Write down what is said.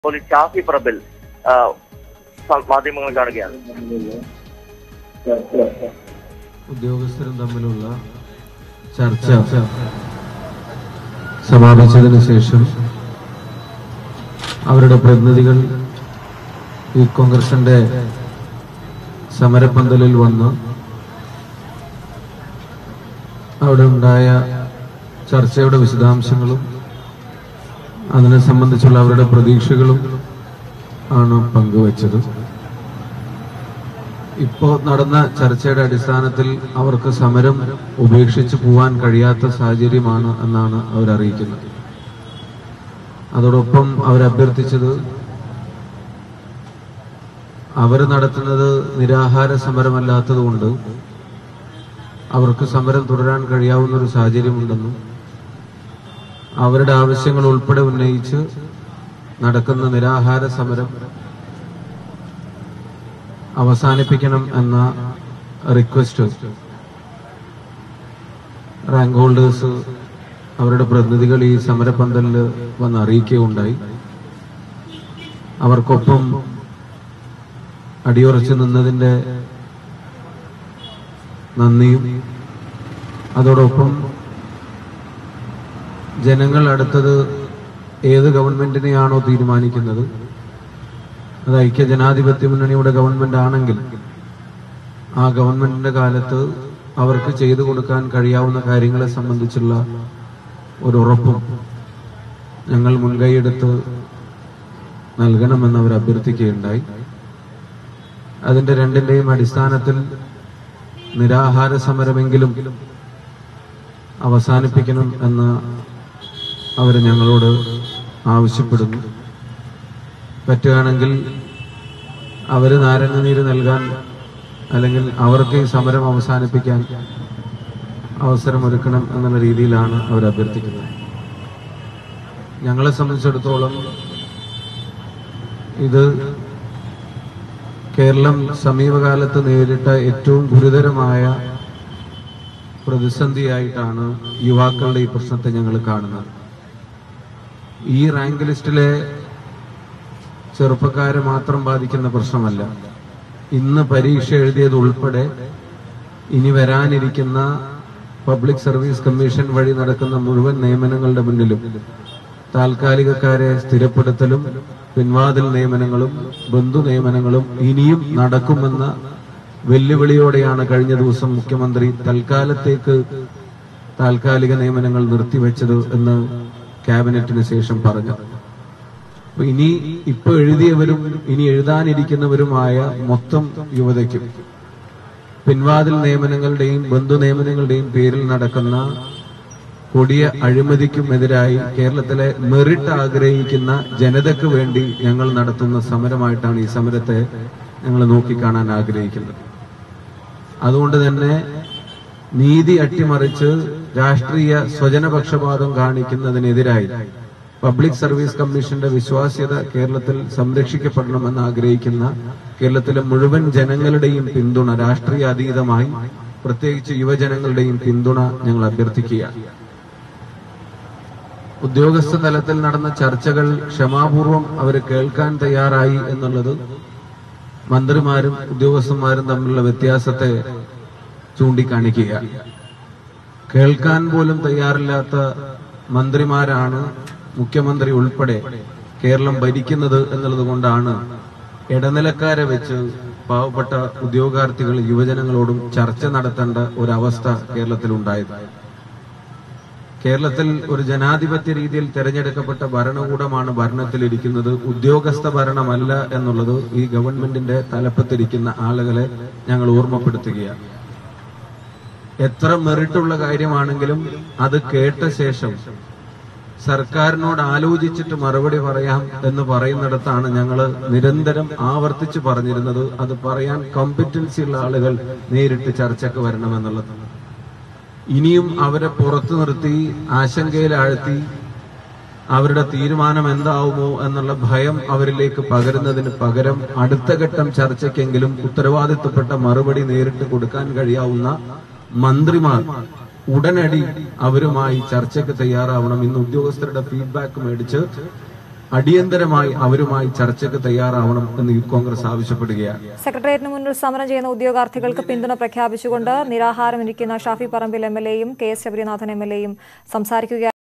police Shafi പ്രബിൽ ആ, സ- മാധ്യമങ്ങൾ കാണുകയാണ് ഉദ്യോഗസ്ഥരും തമ്മിലുള്ള ചർച്ച സമാപിച്ചതിന് ശേഷം അവരുടെ പ്രതിനിധികൾ ഈ കോൺഗ്രസിന്റെ സമരപ്പന്തലിൽ വന്ന് അവിടെ ഉണ്ടായ ചർച്ചയുടെ വിശദാംശങ്ങളും അതിനെ സംബന്ധിച്ചുള്ള അവരുടെ പ്രതീക്ഷകളും ആണ് പങ്കുവച്ചത് ഇപ്പോ നടന്ന ചർച്ചയുടെ അടിസ്ഥാനത്തിൽ അവർക്ക് സമരം ഉപേക്ഷിച്ച് പോവാൻ കഴിയാത്ത സാഹചര്യമാണ് എന്നാണ് അവർ അറിയിക്കുന്നത് അതോടൊപ്പം അവരഭ്യർത്ഥിച്ചത് അവർ നടത്തുന്നത് നിരാഹാര സമരമല്ലാത്തതുകൊണ്ട് അവർക്ക് സമരം തുടരാൻ കഴിയാവുന്ന ഒരു സാഹചര്യമുണ്ടെന്നും അവരുടെ ആവശ്യങ്ങൾ ഉൾപ്പെടെ ഉന്നയിച്ച് നടക്കുന്ന നിരാഹാര സമരം അവസാനിപ്പിക്കണം എന്ന റിക്വസ്റ്റ് റാങ്ക് ഹോൾഡേഴ്സ് അവരുടെ പ്രതിനിധികൾ ഈ സമരപന്തലിൽ വന്ന് അറിയിക്കുകയുണ്ടായി അവർക്കൊപ്പം അടിയുറച്ചു നിന്നതിന്റെ നന്ദിയും അതോടൊപ്പം ജനങ്ങൾ അടുത്തത് ഏത് ഗവൺമെന്റിനെയാണോ തീരുമാനിക്കുന്നത് അത് ഐക്യ ജനാധിപത്യ മുന്നണിയുടെ ഗവൺമെന്റ് ആണെങ്കിൽ ആ ഗവൺമെന്റിന്റെ കാലത്ത് അവർക്ക് ചെയ്തു കൊടുക്കാൻ കഴിയാവുന്ന കാര്യങ്ങളെ സംബന്ധിച്ചുള്ള ഒരു ഉറപ്പും ഞങ്ങൾ മുൻകൈയെടുത്ത് നൽകണമെന്ന് അവർ അഭ്യർത്ഥിക്കുകയുണ്ടായി അതിന്റെ രണ്ടിന്റെയും അടിസ്ഥാനത്തിൽ നിരാഹാര സമരമെങ്കിലും അവസാനിപ്പിക്കണം എന്ന് അവർ ഞങ്ങളോട് ആവശ്യപ്പെടുന്നു പറ്റുകയാണെങ്കിൽ അവർ നാരങ്ങനീര് നൽകാൻ അല്ലെങ്കിൽ അവർക്ക് ഈ സമരം അവസാനിപ്പിക്കാൻ അവസരമൊരുക്കണം എന്നുള്ള രീതിയിലാണ് അവർ അഭ്യർത്ഥിക്കുന്നത് ഞങ്ങളെ സംബന്ധിച്ചിടത്തോളം ഇത് കേരളം സമീപകാലത്ത് നേരിട്ട ഏറ്റവും ഗുരുതരമായ പ്രതിസന്ധിയായിട്ടാണ് യുവാക്കളുടെ ഈ പ്രശ്നത്തെ ഞങ്ങൾ കാണുന്നത് ഈ റാങ്ക് ലിസ്റ്റിലെ ചെറുപ്പക്കാരെ മാത്രം ബാധിക്കുന്ന പ്രശ്നമല്ല ഇന്ന് പരീക്ഷ എഴുതിയത് ഉൾപ്പെടെ ഇനി വരാനിരിക്കുന്ന പബ്ലിക് സർവീസ് കമ്മീഷൻ വഴി നടക്കുന്ന മുഴുവൻ നിയമനങ്ങളുടെ മുന്നിലും താൽക്കാലികക്കാരെ സ്ഥിരപ്പെടുത്തലും പിൻവാതിൽ നിയമനങ്ങളും ബന്ധു നിയമനങ്ങളും ഇനിയും നടക്കുമെന്ന വെല്ലുവിളിയോടെയാണ് കഴിഞ്ഞ ദിവസം മുഖ്യമന്ത്രി തൽക്കാലത്തേക്ക് താൽക്കാലിക നിയമനങ്ങൾ നിർത്തിവെച്ചത് എന്ന് ക്യാബിനറ്റിന് ശേഷം പറഞ്ഞത് അപ്പൊ ഇനി ഇപ്പൊ എഴുതിയവരും ഇനി എഴുതാനിരിക്കുന്നവരുമായ മൊത്തം യുവതയ്ക്കും പിൻവാതിൽ നിയമനങ്ങളുടെയും ബന്ധു നിയമനങ്ങളുടെയും പേരിൽ നടക്കുന്ന കൊടിയ അഴിമതിക്കുമെതിരായി കേരളത്തിലെ മെറിറ്റ് ആഗ്രഹിക്കുന്ന ജനതയ്ക്ക് വേണ്ടി ഞങ്ങൾ നടത്തുന്ന സമരമായിട്ടാണ് ഈ സമരത്തെ ഞങ്ങൾ നോക്കിക്കാണാൻ ആഗ്രഹിക്കുന്നത് അതുകൊണ്ട് തന്നെ നീതി അട്ടിമറിച്ച് രാഷ്ട്രീയ സ്വജനപക്ഷപാതം കാണിക്കുന്നതിനെതിരായി പബ്ലിക് സർവീസ് കമ്മീഷന്റെ വിശ്വാസ്യത കേരളത്തിൽ സംരക്ഷിക്കപ്പെടണമെന്ന് ആഗ്രഹിക്കുന്ന കേരളത്തിലെ മുഴുവൻ ജനങ്ങളുടെയും പിന്തുണ രാഷ്ട്രീയ അതീതമായി പ്രത്യേകിച്ച് യുവജനങ്ങളുടെയും പിന്തുണ ഞങ്ങൾ അഭ്യർത്ഥിക്കുകയാണ് ഉദ്യോഗസ്ഥ തലത്തിൽ നടന്ന ചർച്ചകൾ ക്ഷമാപൂർവം അവർ കേൾക്കാൻ തയ്യാറായി എന്നുള്ളത് മന്ത്രിമാരും ഉദ്യോഗസ്ഥന്മാരും തമ്മിലുള്ള വ്യത്യാസത്തെ ചൂണ്ടിക്കാണിക്കുക കേൾക്കാൻ പോലും തയ്യാറില്ലാത്ത മന്ത്രിമാരാണ് മുഖ്യമന്ത്രി ഉൾപ്പെടെ കേരളം ഭരിക്കുന്നത് എന്നുള്ളത് കൊണ്ടാണ് ഇടനിലക്കാരെ വെച്ച് പാവപ്പെട്ട ഉദ്യോഗാർത്ഥികൾ യുവജനങ്ങളോടും ചർച്ച നടത്തേണ്ട ഒരവസ്ഥ കേരളത്തിലുണ്ടായത് കേരളത്തിൽ ഒരു ജനാധിപത്യ രീതിയിൽ തെരഞ്ഞെടുക്കപ്പെട്ട ഭരണകൂടമാണ് ഭരണത്തിലിരിക്കുന്നത് ഉദ്യോഗസ്ഥ ഭരണമല്ല എന്നുള്ളത് ഈ ഗവൺമെന്റിന്റെ തലപ്പത്തിരിക്കുന്ന ആളുകളെ ഞങ്ങൾ ഓർമ്മപ്പെടുത്തുകയാണ് എത്ര മെറിറ്റുള്ള കാര്യമാണെങ്കിലും അത് കേട്ട ശേഷം സർക്കാരിനോട് ആലോചിച്ചിട്ട് മറുപടി പറയാം എന്ന് പറയുന്നിടത്താണ് ഞങ്ങൾ നിരന്തരം ആവർത്തിച്ച് പറഞ്ഞിരുന്നത് അത് പറയാൻ കോമ്പറ്റൻസി ഉള്ള ആളുകൾ നേരിട്ട് ചർച്ചയ്ക്ക് വരണമെന്നുള്ളത് ഇനിയും അവരെ പുറത്തു നിർത്തി ആശങ്കയിലാഴ്ത്തി അവരുടെ തീരുമാനം എന്താവുമോ എന്നുള്ള ഭയം അവരിലേക്ക് പകരുന്നതിന് പകരം അടുത്ത ഘട്ടം ചർച്ചയ്ക്കെങ്കിലും ഉത്തരവാദിത്തപ്പെട്ട മറുപടി നേരിട്ട് കൊടുക്കാൻ കഴിയാവുന്ന മന്ത്രിമാർ ഉടനടി അവരുമായി ചർച്ചയ്ക്ക് തയ്യാറാവണം ഇന്ന് ഉദ്യോഗസ്ഥരുടെ ഫീഡ്ബാക്ക് മേടിച്ച് അടിയന്തരമായി അവരുമായി ചർച്ചയ്ക്ക് തയ്യാറാവണം എന്ന് യൂത്ത് കോൺഗ്രസ് ആവശ്യപ്പെടുകയാണ് സെക്രട്ടേറിയറ്റിന് മുന്നിൽ സമരം ചെയ്യുന്ന ഉദ്യോഗാർത്ഥികൾക്ക് പിന്തുണ പ്രഖ്യാപിച്ചുകൊണ്ട് നിരാഹാരമിരിക്കുന്ന ഷാഫി പറമ്പിൽ എം എൽ എയും K S Sabarinathan M L എയും സംസാരിക്കുകയായിരുന്നു